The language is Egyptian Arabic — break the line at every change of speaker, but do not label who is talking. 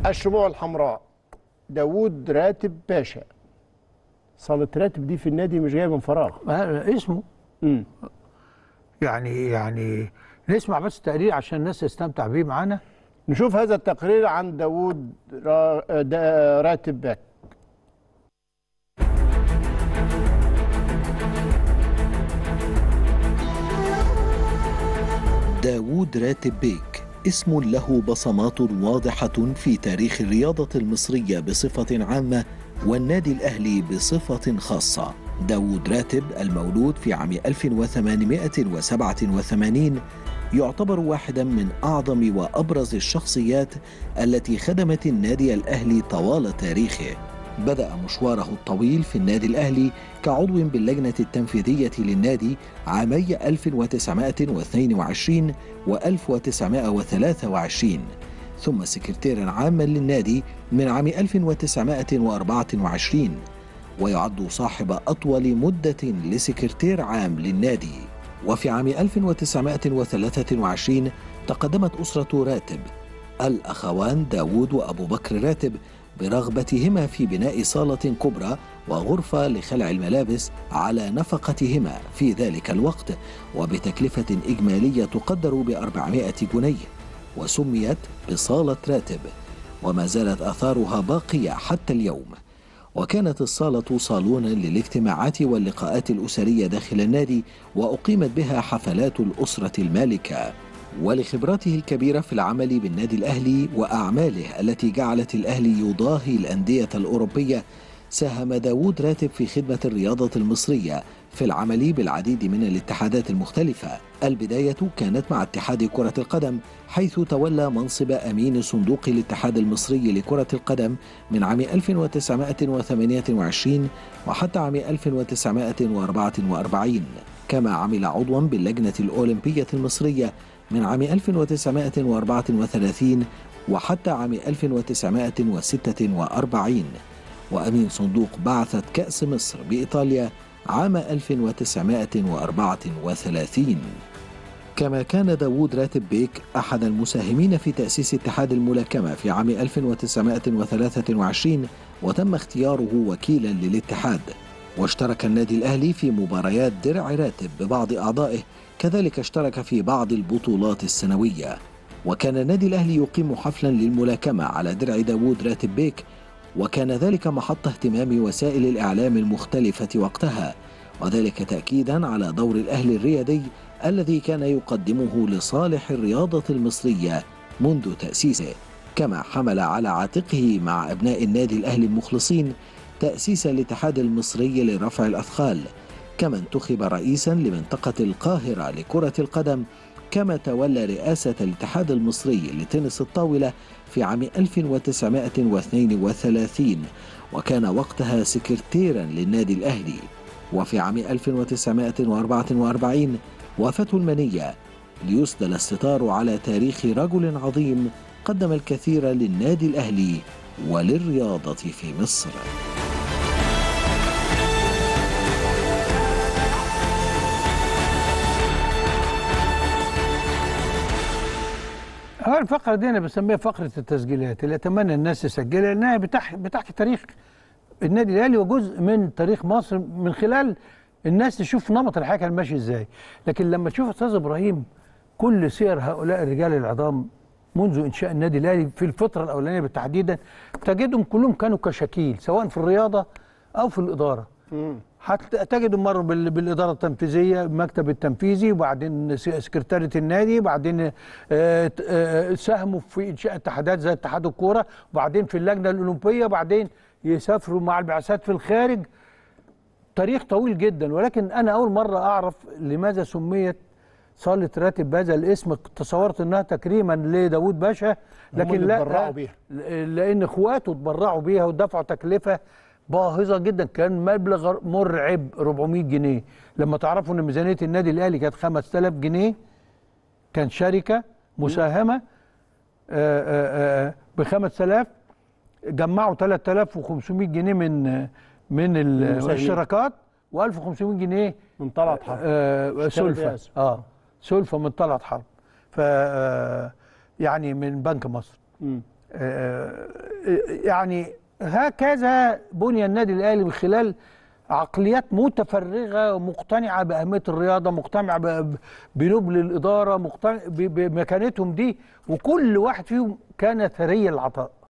الشموع الحمراء داوود راتب باشا صالة راتب دي في النادي مش جايه من فراغ
آه، اسمه
امم
يعني يعني نسمع بس تقرير عشان الناس تستمتع بيه معانا
نشوف هذا التقرير عن داوود را... دا... راتب باك
داوود راتب بيك اسم له بصمات واضحة في تاريخ الرياضة المصرية بصفة عامة والنادي الأهلي بصفة خاصة داوود راتب المولود في عام 1887 يعتبر واحدا من أعظم وأبرز الشخصيات التي خدمت النادي الأهلي طوال تاريخه بدأ مشواره الطويل في النادي الأهلي كعضو باللجنة التنفيذية للنادي عامي 1922 و 1923 ثم سكرتيرا عاما للنادي من عام 1924 ويعد صاحب أطول مدة لسكرتير عام للنادي وفي عام 1923 تقدمت أسرة راتب الأخوان داوود وأبو بكر راتب برغبتهما في بناء صالة كبرى وغرفة لخلع الملابس على نفقتهما في ذلك الوقت وبتكلفة إجمالية تقدر ب 400 جنيه وسميت بصالة راتب وما زالت آثارها باقية حتى اليوم وكانت الصالة صالونا للاجتماعات واللقاءات الأسرية داخل النادي وأقيمت بها حفلات الأسرة المالكة ولخبراته الكبيرة في العمل بالنادي الأهلي وأعماله التي جعلت الأهلي يضاهي الأندية الأوروبية ساهم داوود راتب في خدمة الرياضة المصرية في العمل بالعديد من الاتحادات المختلفة البداية كانت مع اتحاد كرة القدم حيث تولى منصب أمين صندوق الاتحاد المصري لكرة القدم من عام 1928 وحتى عام 1944 كما عمل عضوا باللجنة الأولمبية المصرية من عام 1934 وحتى عام 1946 وأمين صندوق بعثة كأس مصر بإيطاليا عام 1934 كما كان داوود راتب بيك أحد المساهمين في تأسيس اتحاد الملاكمة في عام 1923 وتم اختياره وكيلا للاتحاد واشترك النادي الأهلي في مباريات درع راتب ببعض أعضائه كذلك اشترك في بعض البطولات السنوية وكان النادي الأهلي يقيم حفلا للملاكمة على درع داوود راتب بيك وكان ذلك محط اهتمام وسائل الإعلام المختلفة وقتها وذلك تأكيدا على دور الأهلي الرياضي الذي كان يقدمه لصالح الرياضة المصرية منذ تأسيسه كما حمل على عاتقه مع أبناء النادي الأهلي المخلصين تأسيس الاتحاد المصري لرفع الأثقال كما انتخب رئيسا لمنطقة القاهرة لكرة القدم كما تولى رئاسة الاتحاد المصري لتنس الطاولة في عام 1932 وكان وقتها سكرتيرا للنادي الأهلي وفي عام 1944 وافته المنية ليسدل الستار على تاريخ رجل عظيم قدم الكثير للنادي الأهلي وللرياضة في مصر
هو الفقرة دي أنا بسميها فقرة التسجيلات اللي أتمنى الناس تسجلها لأنها بتحكي, بتحكي تاريخ النادي الأهلي وجزء من تاريخ مصر من خلال الناس تشوف نمط الحياة كان ماشي إزاي لكن لما تشوف أستاذ إبراهيم كل سير هؤلاء الرجال العظام منذ إنشاء النادي الأهلي في الفترة الأولانية بالتحديدا تجدهم كلهم كانوا كشكيل سواء في الرياضة أو في الإدارة حتى تجدوا مروا بال- بالاداره التنفيذيه المكتب التنفيذي وبعدين س- سكرتاريه النادي وبعدين آه، ت- آه، ساهموا في انشاء اتحادات زي اتحاد الكوره وبعدين في اللجنه الاولمبيه وبعدين يسافروا مع البعثات في الخارج تاريخ طويل جدا ولكن انا اول مره اعرف لماذا سميت صاله راتب بهذا الاسم تصورت انها تكريما لداوود باشا
هم
لكن
اللي
لا
اتبرعوا بيها.
لان اخواته اتبرعوا بيها ودفعوا تكلفه باهظه جدا كان مبلغ مرعب 400 جنيه لما تعرفوا ان ميزانيه النادي الاهلي كانت 5000 جنيه كان شركه مساهمه ب 5000 جمعوا 3500 جنيه من من ال-
المساهمين.
الشراكات و1500 جنيه
من طلعت حرب
آه
اشترى
سلفة
بيها اسم.
اه سلفة من طلعت حرب ف آه، يعني من بنك مصر
مم.
آه، يعني هكذا بني النادي الاهلي من خلال عقليات متفرغه ومقتنعه باهميه الرياضه مقتنعه ب- بنبل الاداره مقتنع ب- بمكانتهم دي وكل واحد فيهم كان ثري العطاء